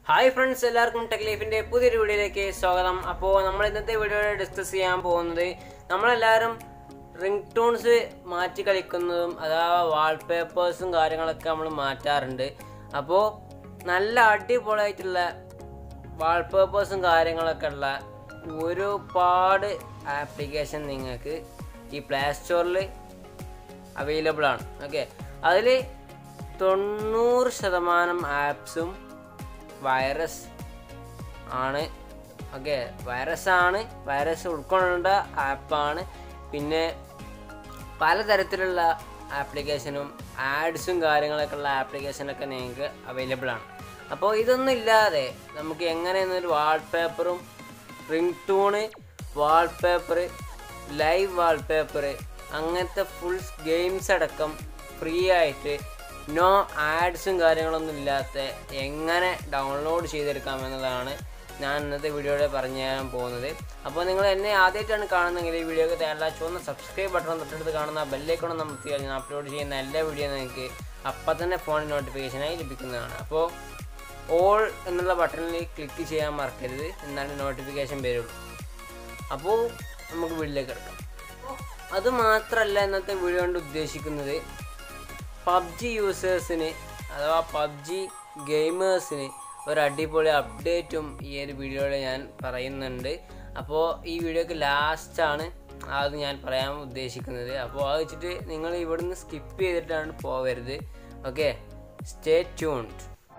hi friends എല്ലാവർക്കും tech ലൈഫിന്റെ പുതിയൊരു വീഡിയോയിലേക്ക് സ്വാഗതം അപ്പോൾ നമ്മൾ ഇന്നത്തെ വീഡിയോയിൽ ഡിസ്കസ് ചെയ്യാൻ പോകുന്നത് നമ്മളെല്ലാവരും റിംഗ് ടൂൺസ് മാറ്റി കളിക്കുന്നതും അഥവാ വാൾപേപ്പേഴ്സും കാര്യങ്ങളൊക്കെ നമ്മൾ മാറ്റാറുണ്ട് അപ്പോൾ നല്ല അടിപൊളിയായിട്ടുള്ള വാൾപേപ്പേഴ്സും കാര്യങ്ങളൊക്കെ ഉള്ള ഒരുപാട് ആപ്ലിക്കേഷൻ നിങ്ങൾക്ക് ഈ പ്ലേ സ്റ്റോറിൽ അവൈലബിൾ ആണ് ഓക്കെ അതിൽ തൊണ്ണൂറ് ശതമാനം ആപ്സും വൈറസ് ആണ് ഓക്കെ വൈറസ് ആണ് വൈറസ് ഉൾക്കൊണ്ട ആപ്പാണ് പിന്നെ പലതരത്തിലുള്ള ആപ്ലിക്കേഷനും ആഡ്സും കാര്യങ്ങളൊക്കെ ഉള്ള ആപ്ലിക്കേഷനൊക്കെ നിങ്ങൾക്ക് അവൈലബിൾ ആണ് അപ്പോൾ ഇതൊന്നും ഇല്ലാതെ നമുക്ക് എങ്ങനെയെന്നൊരു വാൾപേപ്പറും ringtone wallpaper live wallpaper അങ്ങനത്തെ ഫുൾ ഗെയിംസ് അടക്കം ഫ്രീ ആയിട്ട് നോ ആഡ്സും കാര്യങ്ങളൊന്നും ഇല്ലാത്ത എങ്ങനെ ഡൗൺലോഡ് ചെയ്തെടുക്കാം എന്നതാണ് ഞാൻ ഇന്നത്തെ വീഡിയോയിൽ പറഞ്ഞു തരാൻ പോകുന്നത് അപ്പോൾ നിങ്ങൾ എന്നെ ആദ്യമായിട്ടാണ് കാണുന്നതെങ്കിൽ ഈ വീഡിയോക്ക് തയ്യാറ ചുവന്ന സബ്സ്ക്രൈബ് ബട്ടൺ തൊട്ടടുത്ത് കാണുന്ന ബെല്ലേക്കണം നമുക്ക് കഴിഞ്ഞാൽ അപ്ലോഡ് ചെയ്യുന്ന എല്ലാ വീഡിയോ നിങ്ങൾക്ക് അപ്പം തന്നെ ഫോൺ നോട്ടിഫിക്കേഷനായി ലഭിക്കുന്നതാണ് അപ്പോൾ ഓൾ എന്നുള്ള ബട്ടണിൽ ക്ലിക്ക് ചെയ്യാൻ മറക്കരുത് എന്നാലും നോട്ടിഫിക്കേഷൻ വരുള്ളൂ അപ്പോൾ നമുക്ക് വീട്ടിലേക്ക് കിടക്കാം അത് മാത്രമല്ല ഇന്നത്തെ വീഡിയോ കൊണ്ട് ഉദ്ദേശിക്കുന്നത് പബ്ജി യൂസേഴ്സിന് അഥവാ പബ്ജി ഗെയിമേഴ്സിന് ഒരു അടിപൊളി അപ്ഡേറ്റും ഈ ഒരു വീഡിയോയിൽ ഞാൻ പറയുന്നുണ്ട് അപ്പോൾ ഈ വീഡിയോക്ക് ലാസ്റ്റാണ് അത് ഞാൻ പറയാൻ ഉദ്ദേശിക്കുന്നത് അപ്പോൾ അത് വെച്ചിട്ട് നിങ്ങൾ ഇവിടുന്ന് സ്കിപ്പ് ചെയ്തിട്ടാണ് പോവരുത് ഓക്കെ സ്റ്റേ ട്യൂൺഡ്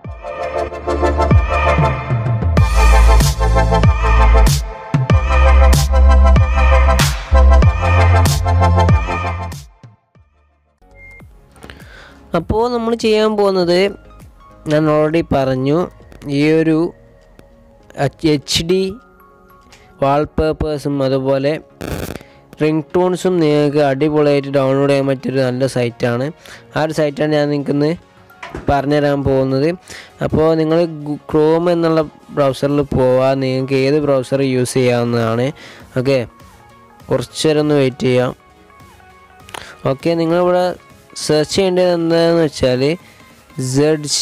അപ്പോൾ നമ്മൾ ചെയ്യാൻ പോകുന്നത് ഞാൻ ഓൾറെഡി പറഞ്ഞു ഈ ഒരു എച്ച് ഡി വാൾപേപ്പേഴ്സും അതുപോലെ റിംഗ് ടൂൺസും നിങ്ങൾക്ക് അടിപൊളിയായിട്ട് ഡൗൺലോഡ് ചെയ്യാൻ പറ്റിയൊരു നല്ല സൈറ്റാണ് ആ ഒരു സൈറ്റാണ് ഞാൻ നിങ്ങൾക്കിന്ന് പറഞ്ഞുതരാൻ പോകുന്നത് അപ്പോൾ നിങ്ങൾ ക്രോം എന്നുള്ള ബ്രൗസറിൽ പോവാം നിങ്ങൾക്ക് ഏത് ബ്രൗസർ യൂസ് ചെയ്യാവുന്നതാണ് ഓക്കെ കുറച്ച് നേരം ഒന്ന് വെയിറ്റ് ചെയ്യാം ഓക്കെ നിങ്ങളിവിടെ സെർച്ച് ചെയ്യേണ്ടത് എന്താണെന്ന് വെച്ചാൽ സെഡ്ജ്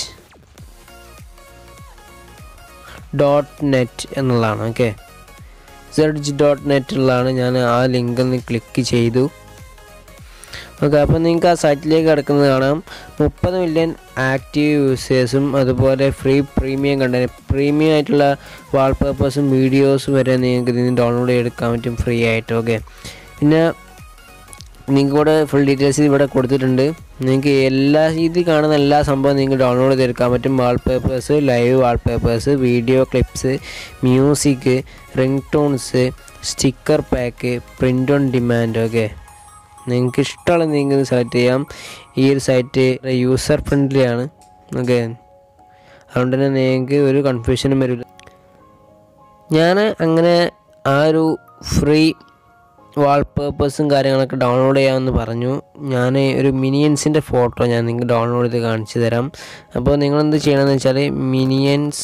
ഡോട്ട് നെറ്റ് എന്നുള്ളതാണ് ഓക്കെ സെഡ്ജ് ഡോട്ട് നെറ്റുള്ളതാണ് ഞാൻ ആ ലിങ്കിൽ നിന്ന് ക്ലിക്ക് ചെയ്തു ഓക്കെ അപ്പോൾ നിങ്ങൾക്ക് ആ സൈറ്റിലേക്ക് കിടക്കുന്നത് കാണാം മുപ്പത് മില്യൺ ആക്റ്റീവ് യൂസേഴ്സും അതുപോലെ ഫ്രീ പ്രീമിയം കണ്ടന്റ് പ്രീമിയം ആയിട്ടുള്ള വാൾപേപ്പേഴ്സും വീഡിയോസും വരെ നിങ്ങൾക്ക് ഇതിന് ഡൗൺലോഡ് ചെയ്തെടുക്കാൻ പറ്റും ഫ്രീ ആയിട്ട് ഓക്കെ പിന്നെ നിങ്ങൾക്ക് ഇവിടെ ഫുൾ ഡീറ്റെയിൽസ് ഇവിടെ കൊടുത്തിട്ടുണ്ട് നിങ്ങൾക്ക് എല്ലാ ഇത് കാണുന്ന എല്ലാ സംഭവം നിങ്ങൾക്ക് ഡൗൺലോഡ് ചെയ്തെടുക്കാൻ പറ്റും wallpapers live wallpapers video clips music ring tones sticker pack print on demand okay നിങ്ങൾക്ക് ഇഷ്ടമുള്ള നിങ്ങൾക്ക് സെലക്ട് ചെയ്യാം ഈ ഒരു സൈറ്റ് യൂസർ ഫ്രണ്ട്ലി ആണ് ഓക്കെ അതുകൊണ്ട് തന്നെ നിങ്ങൾക്ക് ഒരു കൺഫ്യൂഷനും വരില്ല ഞാൻ അങ്ങനെ ആ ഒരു ഫ്രീ വാൾപേപ്പേഴ്സും കാര്യങ്ങളൊക്കെ ഡൗൺലോഡ് ചെയ്യാമെന്ന് പറഞ്ഞു ഞാൻ ഒരു മിനിയൻസിൻ്റെ ഫോട്ടോ ഞാൻ നിങ്ങൾക്ക് ഡൗൺലോഡ് ചെയ്ത് കാണിച്ചു തരാം അപ്പോൾ നിങ്ങളെന്ത് ചെയ്യണമെന്ന് വെച്ചാൽ മിനിയൻസ്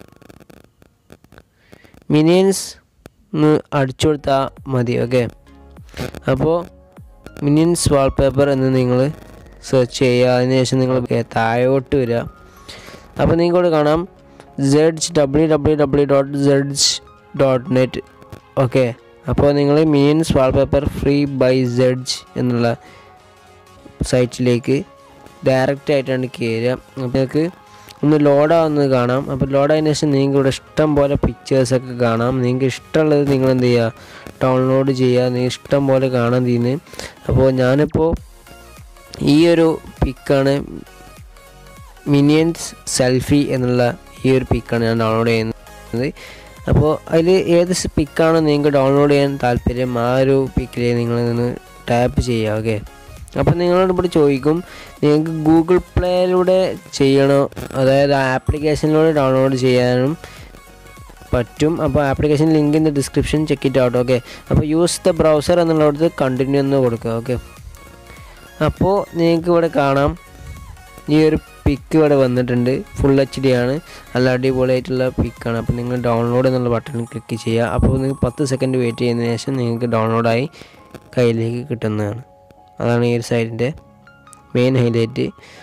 മിനിയൻസ് ഒന്ന് അടിച്ചു കൊടുത്താൽ മതി ഓക്കെ അപ്പോൾ മിനിയൻസ് വാൾപേപ്പർ എന്ന് നിങ്ങൾ സെർച്ച് ചെയ്യുക അതിനുശേഷം നിങ്ങൾ താഴോട്ട് വരിക അപ്പോൾ നിങ്ങൾക്കോട് കാണാം Zedge W W W dot Zedge dot net okay അപ്പോൾ നിങ്ങൾ means wallpaper free by Zedge എന്നുള്ള സൈറ്റിലേക്ക് ഡയറക്റ്റ് ആയിട്ടാണ് കയറുക അപ്പോൾ നിങ്ങൾക്ക് ഒന്ന് ലോഡാവുന്നത് കാണാം അപ്പോൾ ലോഡായതിനു ശേഷം നിങ്ങൾക്ക് ഇവിടെ ഇഷ്ടം പോലെ പിക്ചേഴ്സൊക്കെ കാണാം നിങ്ങൾക്ക് ഇഷ്ടമുള്ളത് നിങ്ങൾ എന്ത് ചെയ്യുക ഡൗൺലോഡ് ചെയ്യുക നിങ്ങൾക്ക് ഇഷ്ടം പോലെ കാണാൻ തീരുന്നത് അപ്പോൾ ഞാനിപ്പോൾ ഈ ഒരു പിക്കാണ് മിനിയൻസ് സെൽഫി എന്നുള്ള ഈ ഒരു പിക്കാണ് ഞാൻ ഡൗൺലോഡ് ചെയ്യുന്നത് അപ്പോൾ അതിൽ ഏത് പിക്കാണോ നിങ്ങൾക്ക് ഡൗൺലോഡ് ചെയ്യാൻ താല്പര്യം ആ ഒരു പിക്കിൽ നിങ്ങൾ നിന്ന് ടാപ്പ് ചെയ്യുക ഓക്കെ അപ്പോൾ നിങ്ങളോട് ഇവിടെ ചോദിക്കും നിങ്ങൾക്ക് ഗൂഗിൾ പ്ലേയിലൂടെ ചെയ്യണോ അതായത് ആ ആപ്ലിക്കേഷനിലൂടെ ഡൗൺലോഡ് ചെയ്യാനും പറ്റും അപ്പോൾ application link in the description check it out okay അപ്പോൾ യൂസ് ദ ബ്രൗസർ എന്നുള്ളത് കണ്ടിന്യൂ എന്ന് കൊടുക്കുക ഓക്കെ അപ്പോൾ നിങ്ങൾക്ക് ഇവിടെ കാണാം ഈ ഒരു പിക്ക് ഇവിടെ വന്നിട്ടുണ്ട് ഫുൾ എച്ച് ഡി ആണ് നല്ല അടിപൊളിയായിട്ടുള്ള പിക്കാണ് അപ്പോൾ നിങ്ങൾ ഡൗൺലോഡ് എന്നുള്ള ബട്ടൺ ക്ലിക്ക് ചെയ്യുക അപ്പോൾ നിങ്ങൾക്ക് പത്ത് സെക്കൻഡ് വെയിറ്റ് ചെയ്യുന്നതിന് ശേഷം നിങ്ങൾക്ക് ഡൗൺലോഡായി കയ്യിലേക്ക് കിട്ടുന്നതാണ് അതാണ് ഈ ഒരു സൈറ്റിൻ്റെ മെയിൻ ഹൈലൈറ്റ്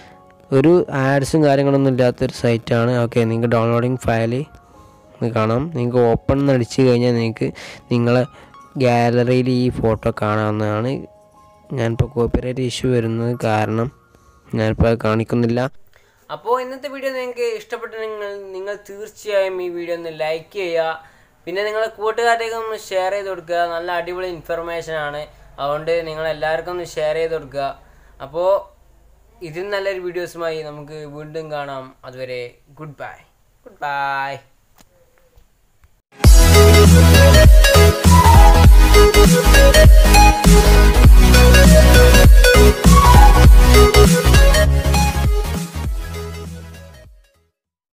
ഒരു ആഡ്സും കാര്യങ്ങളൊന്നും ഇല്ലാത്തൊരു സൈറ്റാണ് ഓക്കെ നിങ്ങൾക്ക് ഡൗൺലോഡിങ് ഫയൽ കാണാം നിങ്ങൾക്ക് ഓപ്പൺ എന്ന് അടിച്ചു കഴിഞ്ഞാൽ നിങ്ങൾക്ക് നിങ്ങളെ ഗാലറിയിൽ ഈ ഫോട്ടോ കാണാവുന്നതാണ് ഞാനിപ്പോൾ കോപ്പിറൈറ്റ് ഇഷ്യൂ വരുന്നത് കാരണം ഞാനിപ്പോൾ അത് കാണിക്കുന്നില്ല അപ്പോൾ ഇന്നത്തെ വീഡിയോ നിങ്ങൾക്ക് ഇഷ്ടപ്പെട്ട നിങ്ങൾ നിങ്ങൾ തീർച്ചയായും ഈ വീഡിയോ ഒന്ന് ലൈക്ക് ചെയ്യുക പിന്നെ നിങ്ങളെ കൂട്ടുകാരിലേക്ക് ഒന്ന് ഷെയർ ചെയ്ത് കൊടുക്കുക നല്ല അടിപൊളി ഇൻഫർമേഷൻ ആണ് അതുകൊണ്ട് നിങ്ങൾ എല്ലാവർക്കും ഒന്ന് ഷെയർ ചെയ്ത് കൊടുക്കുക അപ്പോൾ ഇതിൽ നല്ലൊരു വീഡിയോസുമായി നമുക്ക് വീണ്ടും കാണാം അതുവരെ ഗുഡ് ബൈ ഗുഡ് ബൈ